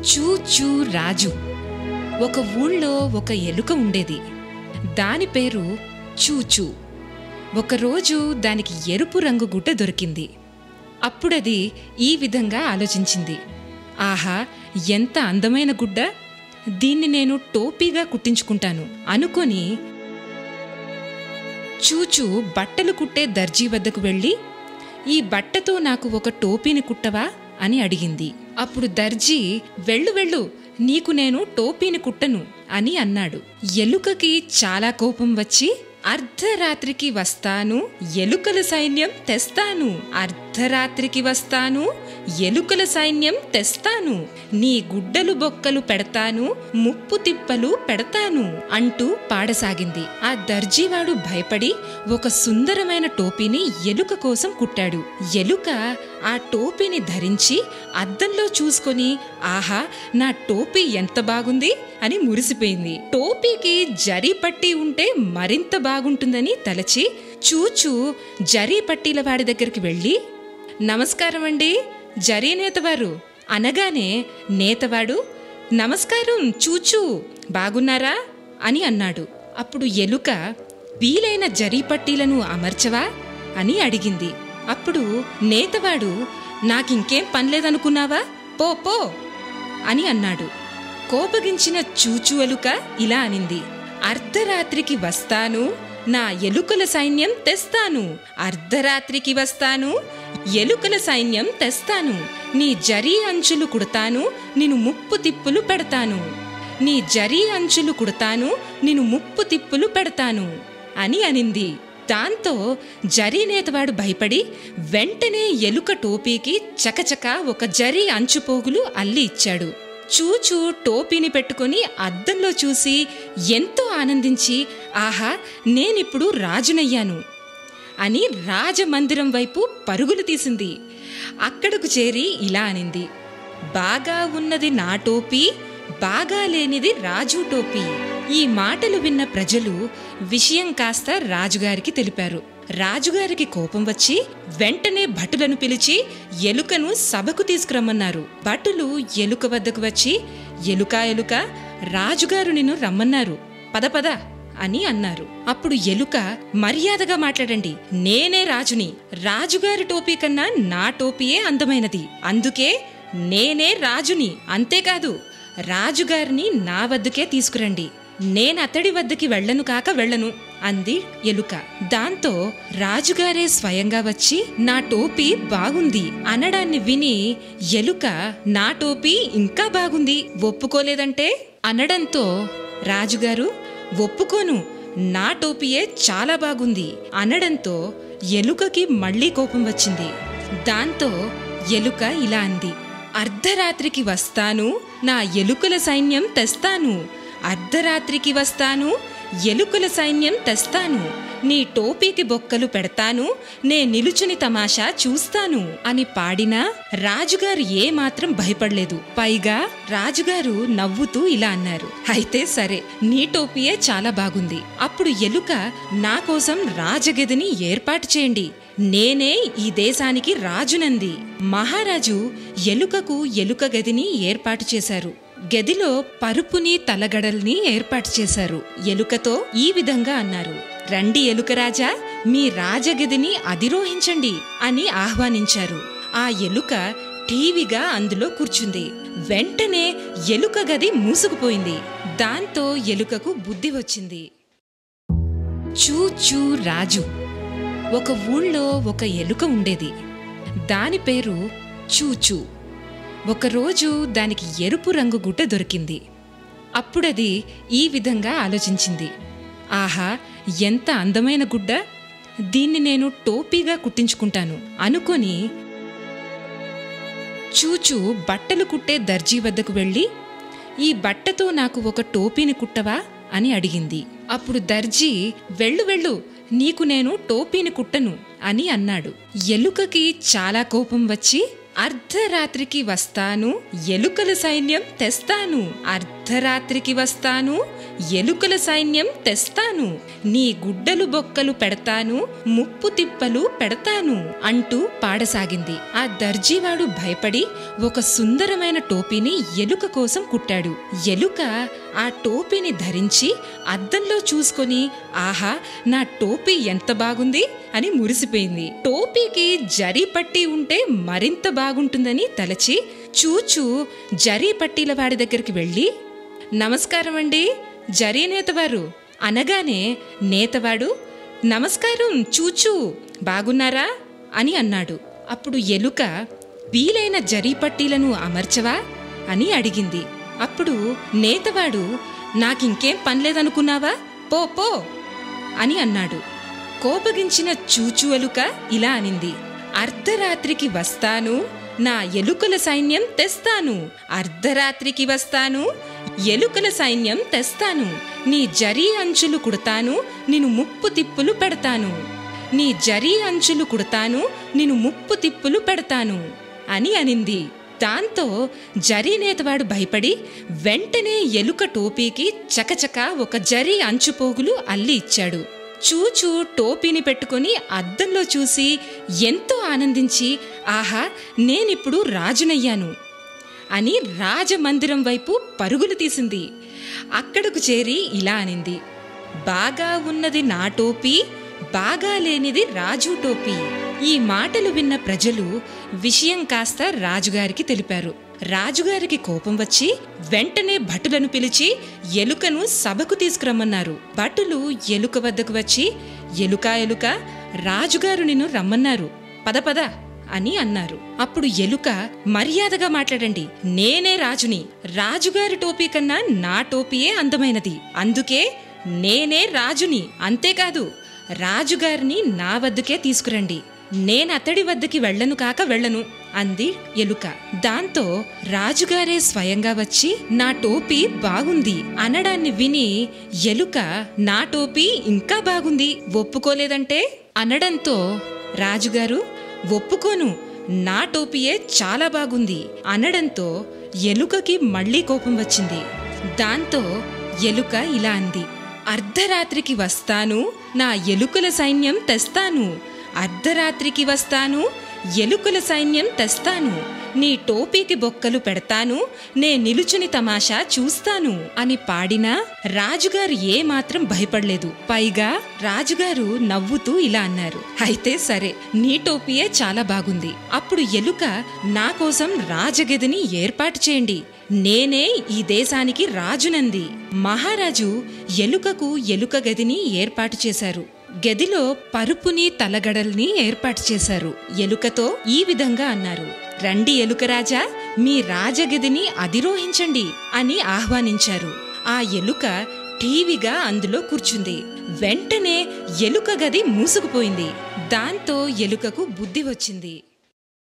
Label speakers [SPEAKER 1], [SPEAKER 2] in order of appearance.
[SPEAKER 1] చూ చూ రాజు ఒక ఊళ్ళో ఒక ఎలుక ఉండేది దాని పేరు చూచూ ఒకరోజు దానికి ఎరుపు రంగు గుడ్డ దొరికింది అప్పుడది ఈ విధంగా ఆలోచించింది ఆహా ఎంత అందమైన గుడ్డ దీన్ని నేను టోపీగా కుట్టించుకుంటాను అనుకొని చూచూ బట్టలు కుట్టే దర్జీ వద్దకు వెళ్ళి ఈ బట్టతో నాకు ఒక టోపీని కుట్టవా అని అడిగింది అప్పుడు దర్జీ వెళ్ళు వెళ్ళు నీకు నేను టోపీని కుట్టను అని అన్నాడు ఎలుకకి చాలా కోపం వచ్చి అర్ధరాత్రికి వస్తాను ఎలుకల సైన్యం తెస్తాను అర్ధరాత్రికి వస్తాను ఎలుకల సైన్యం తెస్తాను నీ గుడ్డలు బొక్కలు పెడతాను ముప్పు తిప్పలు పెడతాను అంటూ పాడసాగింది ఆ దర్జీవాడు భయపడి ఒక సుందరమైన టోపీని ఎలుక కోసం కుట్టాడు ఎలుక ఆ టోపీని ధరించి అద్దంలో చూసుకొని ఆహా నా టోపీ ఎంత బాగుంది అని మురిసిపోయింది టోపీకి జరీ పట్టి ఉంటే మరింత బాగుంటుందని తలచి చూచూ జరీ పట్టీల వాడి దగ్గరికి వెళ్ళి నమస్కారం అండి జరీ నేతవారు అనగానే నేతవాడు నమస్కారం చూచూ బాగున్నారా అని అన్నాడు అప్పుడు ఎలుక వీలైన జరీ పట్టీలను అమర్చవా అని అడిగింది అప్పుడు నేతవాడు నాకింకేం పనిలేదనుకున్నావా పో పో అని అన్నాడు కోపగించిన చూచు ఎలుక ఇలా అనింది అర్ధరాత్రికి వస్తాను నా ఎలుకల సైన్యం తెస్తాను అర్ధరాత్రికి వస్తాను ఎలుకల సైన్యం తెస్తాను నీ జరీ అంచులు కుడతాను నిన్ను ముప్పు తిప్పులు పెడతాను నీ జరీ అంచులు కుడతాను నిన్ను ముప్పు తిప్పులు పెడతాను అని అనింది దాంతో జరీ నేతవాడు భయపడి వెంటనే ఎలుక టోపీకి చకచక ఒక జరీ అంచుపోగులు అల్లి ఇచ్చాడు చూచూ టోపీని పెట్టుకొని అద్దంలో చూసి ఎంతో ఆనందించి ఆహా నేనిప్పుడు రాజునయ్యాను అని రాజమందిరం వైపు పరుగులు తీసింది అక్కడకు చేరి ఇలా అనింది బాగా ఉన్నది నా టోపీ బాగా లేనిది రాజు టోపీ ఈ మాటలు విన్న ప్రజలు విషయం కాస్త రాజుగారికి తెలిపారు రాజుగారికి కోపం వచ్చి వెంటనే భటులను పిలిచి ఎలుకను సభకు తీసుకురమ్మన్నారు భటులు ఎలుక వద్దకు వచ్చి ఎలుక ఎలుక రాజుగారు నిన్ను రమ్మన్నారు పద పద అని అన్నారు అప్పుడు ఎలుక మర్యాదగా మాట్లాడండి నేనే రాజుని రాజుగారి టోపీ కన్నా నా టోపీయే అందమైనది అందుకే నేనే రాజుని అంతేకాదు రాజుగారిని నా వద్దకే తీసుకురండి నేనతడి వద్దకి వెళ్ళను కాక వెళ్ళను అంది ఎలుక దాంతో రాజుగారే స్వయంగా వచ్చి నా టోపీ బాగుంది అనడాన్ని విని ఎలుక నా టోపీ ఇంకా బాగుంది ఒప్పుకోలేదంటే అనడంతో రాజుగారు ఒప్పుకోను నా టోపీయే చాలా బాగుంది అనడంతో ఎలుకకి మళ్ళీ కోపం వచ్చింది దాంతో ఎలుక ఇలా అంది అర్ధరాత్రికి వస్తాను నా ఎలుకల సైన్యం తెస్తాను అర్ధరాత్రికి వస్తాను ఎలుకల సైన్యం తెస్తాను నీ టోపీకి బొక్కలు పెడతాను నే నిలుచుని తమాషా చూస్తాను అని పాడినా రాజుగారు ఏమాత్రం భయపడలేదు పైగా రాజుగారు నవ్వుతూ ఇలా అన్నారు అయితే సరే నీ టోపీయే చాలా బాగుంది అప్పుడు ఎలుక నా కోసం రాజగదిని ఏర్పాటు చేయండి నేనే ఈ దేశానికి రాజునంది మహారాజు ఎలుకకు ఎలుక గదిని ఏర్పాటు చేశారు గదిలో పరుపుని తలగడల్ని ఏర్పాటు చేశారు ఎలుకతో ఈ విధంగా అన్నారు రండి ఎలుకరాజా మీ రాజగదిని అధిరోహించండి అని ఆహ్వానించారు ఆ ఎలుక టీవీగా అందులో కూర్చుంది వెంటనే ఎలుక గది మూసుకుపోయింది దాంతో ఎలుకకు బుద్ధి వచ్చింది చూ చూ రాజు ఒక ఊళ్ళో ఒక ఎలుక ఉండేది దాని పేరు చూచూ ఒకరోజు దానికి ఎరుపు రంగు గుడ్డ దొరికింది అప్పుడది ఈ విధంగా ఆలోచించింది ఆహా ఎంత అందమైన గుడ్డ దీన్ని నేను టోపీగా కుట్టించుకుంటాను అనుకొని చూచూ బట్టలు కుట్టే దర్జీ వద్దకు వెళ్ళి ఈ బట్టతో నాకు ఒక టోపీని కుట్టవా అని అడిగింది అప్పుడు దర్జీ వెళ్ళు వెళ్ళు నీకు నేను టోపీని కుట్టను అని అన్నాడు ఎలుకకి చాలా కోపం వచ్చి అర్ధరాత్రికి వస్తాను ఎలుకల సైన్యం తెస్తాను అర్ధ అర్ధరాత్రికి వస్తాను ఎలుకల సైన్యం తెస్తాను నీ గుడ్డలు బొక్కలు పెడతాను ముప్పు తిప్పలు పెడతాను అంటూ పాడసాగింది ఆ దర్జీవాడు భయపడి ఒక సుందరమైన టోపీని ఎలుక కోసం కుట్టాడు ఎలుక ఆ టోపీని ధరించి అద్దంలో చూసుకొని ఆహా నా టోపీ ఎంత బాగుంది అని మురిసిపోయింది టోపీకి జరీ పట్టి ఉంటే మరింత బాగుంటుందని తలచి చూచూ జరీ పట్టీల వాడి దగ్గరికి వెళ్ళి నమస్కారం అండి జరీ నేతవారు అనగానే నేతవాడు నమస్కారం చూచూ బాగున్నారా అని అన్నాడు అప్పుడు ఎలుక వీలైన జరీ పట్టీలను అమర్చవా అని అడిగింది అప్పుడు నేతవాడు నాకింకేం పనిలేదనుకున్నావా పో పో అని అన్నాడు కోపగించిన చూచు ఎలుక ఇలా అనింది అర్ధరాత్రికి వస్తాను నా ఎలుకల సైన్యం తెస్తాను అర్ధరాత్రికి వస్తాను ఎలుకల సైన్యం తెస్తాను నీ జరీ అంచులు కుడతాను నిన్ను ముప్పు తిప్పులు పెడతాను నీ జరీ అంచులు కుడతాను నిన్ను ముప్పు తిప్పులు పెడతాను అని అనింది దాంతో జరీనేతవాడు భయపడి వెంటనే ఎలుక టోపీకి చకచక ఒక జరీ అంచుపోగులు అల్లి ఇచ్చాడు చూచూ టోపీని పెట్టుకుని అద్దంలో చూసి ఎంతో ఆనందించి ఆహా నేనిప్పుడు రాజునయ్యాను అని రాజమందిరం వైపు పరుగులు తీసింది అక్కడకు చేరి ఇలా అనింది బాగా ఉన్నది నా టోపీ బాగా లేనిది రాజు టోపీ ఈ మాటలు విన్న ప్రజలు విషయం కాస్త రాజుగారికి తెలిపారు రాజుగారికి కోపం వచ్చి వెంటనే భటులను పిలిచి ఎలుకను సభకు తీసుకురమ్మన్నారు భటులు ఎలుక వద్దకు వచ్చి ఎలుక ఎలుక రాజుగారు నిన్ను రమ్మన్నారు పద పద అని అన్నారు అప్పుడు ఎలుక మర్యాదగా మాట్లాడండి నేనే రాజుని రాజుగారి టోపీ కన్నా నా టోపీయే అందమైనది అందుకే నేనే రాజుని అంతేకాదు రాజుగారిని నా వద్దకే తీసుకురండి నేనతడి వద్దకి వెళ్ళను కాక వెళ్ళను అంది ఎలుక దాంతో రాజుగారే స్వయంగా వచ్చి నా టోపీ బాగుంది అనడాన్ని విని ఎలుక నా టోపీ ఇంకా బాగుంది ఒప్పుకోలేదంటే అనడంతో రాజుగారు ఒప్పుకోను నా టోపీయే చాలా బాగుంది అనడంతో ఎలుకకి మళ్ళీ కోపం వచ్చింది దాంతో ఎలుక ఇలా అంది అర్ధరాత్రికి వస్తాను నా ఎలుకల సైన్యం తెస్తాను అర్ధరాత్రికి వస్తాను ఎలుకల సైన్యం తెస్తాను నీ టోపీకి బొక్కలు పెడతాను నే నిలుచుని తమాషా చూస్తాను అని పాడినా రాజుగారు ఏ మాత్రం భయపడలేదు పైగా రాజుగారు నవ్వుతూ ఇలా అన్నారు అయితే సరే నీ టోపీయే చాలా బాగుంది అప్పుడు ఎలుక నా కోసం రాజగదిని ఏర్పాటు చేయండి నేనే ఈ దేశానికి రాజునంది మహారాజు ఎలుకకు ఎలుక గదిని ఏర్పాటు చేశారు గదిలో పరుపుని తలగడల్ని ఏర్పాటు చేశారు ఎలుకతో ఈ విధంగా అన్నారు రండి ఎలుకరాజా మీ రాజగదిని అధిరోహించండి అని ఆహ్వానించారు ఆ ఎలుక టీవీగా అందులో కూర్చుంది వెంటనే ఎలుక గది మూసుకుపోయింది దాంతో ఎలుకకు బుద్ధి వచ్చింది